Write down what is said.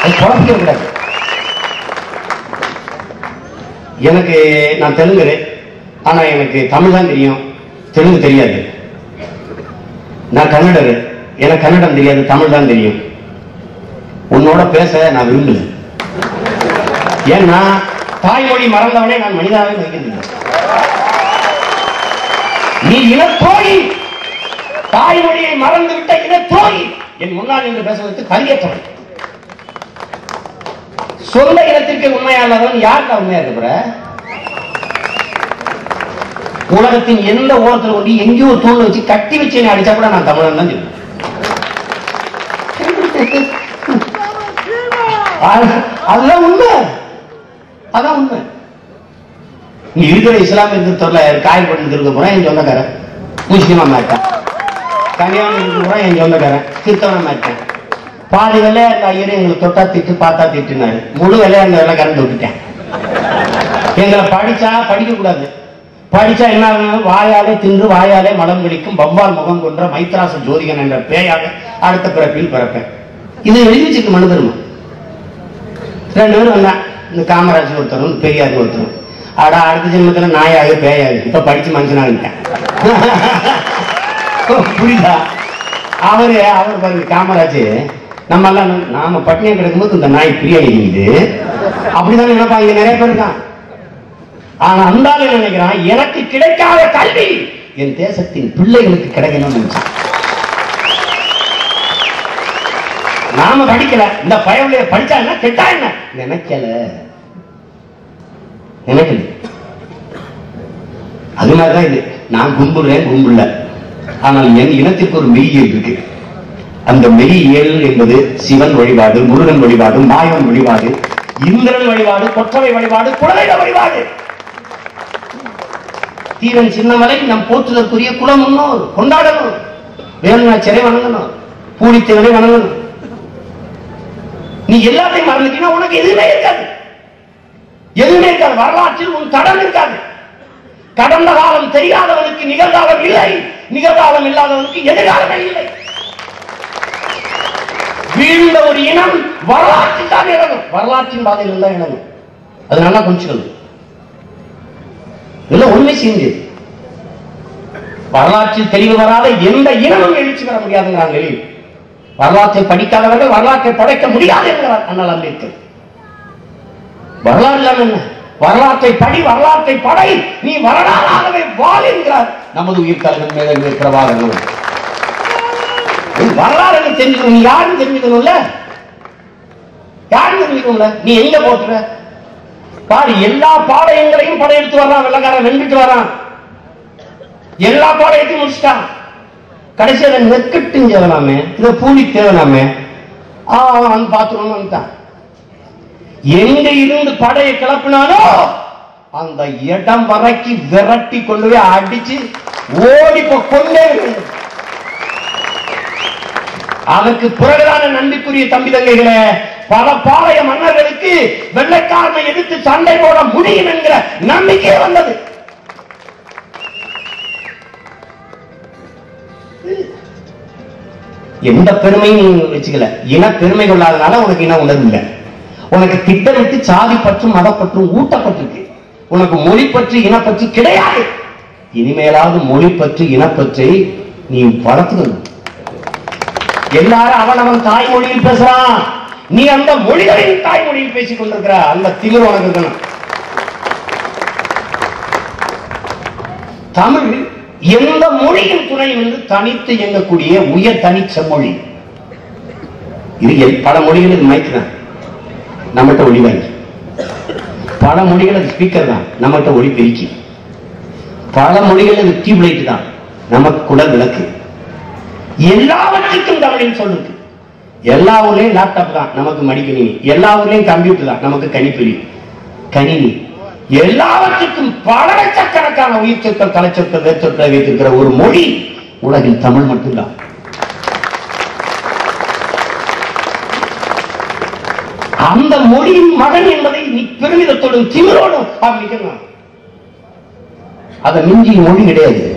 அது குழப்பிக்க கூடாது எனக்கு நான் தெலுங்கு ஆனா எனக்கு தமிழ் தான் தெரியும் தெலுங்கு தெரியாது நான் கன்னடர் எனக்கு கன்னடம் தெரியாது தமிழ் தான் தெரியும் உன்னோட பேச நான் விரும்பல ஏன்னா தாய்மொழி மறந்தவனே நான் மனிதாவே மதிக்கிறதில்லை நீ இனத்தோழி தாய்மொழியை மறந்து விட்ட இனத்தோழி என் முன்னால் நின்று பேசுவதற்கு கலியத்தவன் சொந்த இனத்திற்கு உண்மையானவன் யாருக்கு உண்மையா இருக்கிற உலகத்தின் எந்த ஓரத்தில் கொண்டு எங்கேயோ ஒரு தூள் வச்சு கட்டி வச்சு என்னை அடிச்சா கூட நான் தமிழன் தான் சொல்லுவேன் அது- அதுதான் உண்மை அதான் உண்மை நீ இருக்கிற இஸ்லாமிய திருத்தூர்ல காய் பண்ணி திருக்க போறேன் என் சொந்தக்காரன் முஸ்லிமா மாட்டேன் கல்யாணம் இருக்க போறேன் என் சொந்தக்காரன் கிறிஸ்தவனா மாட்டேன் பாதி வேலையா அந்த ஐயரும் எங்களை தொட்டா திட்டு பார்த்தா திட்டுனாரு முழு வேலையா அந்த வேலை கறந்து விட்டுட்டேன் எங்களை படிச்சா படிக்க கூடாது படிச்சா என்ன ஆகும்? வாயாலே தின்று வாயாலே மலம் கடிக்கும் வவ்வால் முகம் கொன்ற மைத்ராச ஜோதிகன் என்ற பேயாக அடுத்த பிறப்பில் பிறப்பேன் இது எழுதி வச்சுக்க மனு தருமா ரெண்டு பேரும் வந்தான் இந்த காமராஜ் ஒருத்தரும் பெரியார் ஒருத்தரும் ஆடா அடுத்த ஜென்மத்துல நாயாக பேயாது இப்ப படிச்சு மனுஷனாகிட்டேன் புரியுதா அவரு அவர் பாருங்க காமராஜ் நம்ம எல்லாம் நம்- நாம பட்டினியா கிடக்கும்போது இந்த நாய் பிரியாணி இருக்குது அப்படிதான் நினைப்பாங்க இங்க நிறைய பேர் இருக்கான் ஆனா அந்த ஆளு என்ன நினைக்கிறான் எனக்கு கிடைக்காத கல்வி என் தேசத்தின் பிள்ளைகளுக்கு கிடைக்கணும்னு நினைச்சான் நாம படிக்கல இந்த பயவுடைய படிச்சா என்ன கெட்டா என்ன நினைக்கல நினைக்கல அது மாதிரிதான் இது நான் கும்பிடுறேன் கும்பிடல ஆனால் என் இனத்திற்கு ஒரு மெய்யியல் இருக்கு அந்த மெய்யியல் என்பது சிவன் வழிபாடு முருகன் வழிபாடு மாயவன் வழிபாடு இந்திரன் வழிபாடு கொற்றவை வழிபாடு குலதெய்வ வழிபாடு தீரன் சின்னமலை நம் போற்றுதற்குரிய குலம் முன்னோர் கொண்டாடணும் வேணும்னா சிறை வணங்கணும் பூலித்தேவனை வணங்கணும் நீ எல்லாத்தையும் மறந்துட்டீங்கன்னா உனக்கு எதுவுமே இருக்காது எதுவுமே இருக்காது வரலாற்றில் உன் கடன் இருக்காது கடந்த காலம் தெரியாதவனுக்கு நிகழ்காலம் இல்லை நிகழ்காலம் இல்லாதவனுக்கு எதிர்காலமே இல்லை வீழ்ந்த ஒரு இனம் வரலாற்றுக்காக இறங்கும் வரலாற்றின் பாதையில் தான் இறங்கும் அது நல்லா கொஞ்சம் இதெல்லாம் உண்மை செஞ்சு வரலாற்றில் தெளிவு வராத எந்த இனமும் எழுச்சி பெற முடியாதுங்கிறாங்க வெளியில் வரலாற்றை படிக்காதவர்கள் வரலாற்றை படைக்க முடியாது என்கிறார் அண்ணல் அம்பேத்கர் வரலாறு இல்லாம என்ன வரலாற்றை படி வரலாற்றை படை நீ வரலாறாகவே வாழ் என்கிறார் நமது உயிர் தலைவன் மேல இருக்கிற வாதங்கள் வரலாறு எனக்கு தெரிஞ்சுக்கணும் நீ யாருன்னு தெரிஞ்சுக்கணும்ல யாருன்னு தெரிஞ்சுக்கணும்ல நீ எங்க போட்டுற பாரு எல்லா பாளையங்களையும் படையெடுத்து வர்றான் வெள்ளக்காரன் வென்றுட்டு வரான் எல்லா பாளையத்தையும் முடிச்சிட்டான் கடைசியில நெற்கட்டும் தேவனாமே இத பூலி தேவனாமே ஆ அவன் பாத்துருவோம் வந்துட்டான் எங்க இருந்து படையை கிளப்பினானோ அந்த இடம் வரைக்கு விரட்டி கொண்டு போய் அடிச்சு ஓடி போ கொண்டே விடு. அதற்கு பிறகுதான நன்றிக்குரிய தம்பி தங்கைகளே பல பாளைய மன்னர்களுக்கு வெள்ளைக்காரனை எதிர்த்து சண்டை போட முடியும் என்கிற நம்பிக்கை வந்தது எந்த பெருமையும் நீ வச்சுக்கல இன பெருமை கொள்ளாதனால உனக்கு இன உணர்வு இல்லை உனக்கு திட்டமிட்டு சாதி பற்றும் மதப்பற்றும் ஊட்டப்பட்டிருக்கு உனக்கு மொழி பற்றி இனப்பற்றி கிடையாது இனிமேலாவது மொழி பற்றி இனப்பற்றி நீ வளர்த்துக்கணும் எல்லாரும் அவனவன் தாய்மொழியில் பேசுறான் நீ அந்த மொழிகளின் தாய்மொழியில் பேசிக் கொண்டிருக்கிற அந்த திமிர் உனக்கு இருக்கணும் தமிழ் எந்த மொழியின் துணை என்று தனித்து இயங்கக்கூடிய உயர் தனி செம்மொழி இது எல்- பல மொழிகளுக்கு மைக் தான் நம்மகிட்ட ஒளி வாங்கி பல மொழிகளுக்கு ஸ்பீக்கர் தான் நம்மகிட்ட ஒளி பெருக்கி பல மொழிகளுக்கு டியூப்லைட் தான் நமக்கு குடல் விளக்கு எல்லாவற்றுக்கும் தமிழின் சொல்லுக்கு எல்லா ஊர்லயும் லேப்டாப் தான் நமக்கு மடிக்கணினி எல்லா ஊர்லயும் கம்ப்யூட்டர் தான் நமக்கு கணிப்பொறி கணினி எல்லாவற்றுக்கும் பல லட்சக்கணக்கான உயிர் சொற்கள் கலைச்சொற்கள் வேர்ச்சொற்களை வைத்திருக்கிற ஒரு மொழி உலகில் தமிழ் மட்டும்தான் அந்த மொழியின் மகன் என்பதை நீ பெருமிதத்தோடும் திமிரோடும் அவன் நிக்கணும் அதை மிஞ்சி மொழி கிடையாது